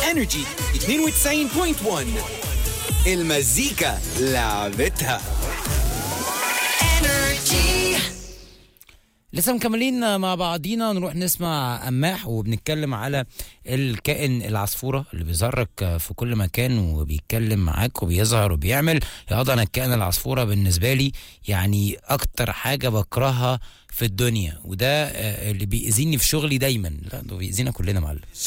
انرجي 92.1 المزيكا لعبتها لسه مكملين مع بعضينا نروح نسمع قماح وبنتكلم على الكائن العصفورة اللي بيظهر لك في كل مكان وبيتكلم معاك وبيظهر وبيعمل يا انا الكائن العصفورة بالنسبة لي يعني اكتر حاجة بكرهها في الدنيا وده آه، اللي بيأذيني في شغلي دايما لا ده بيأذينا كلنا معلم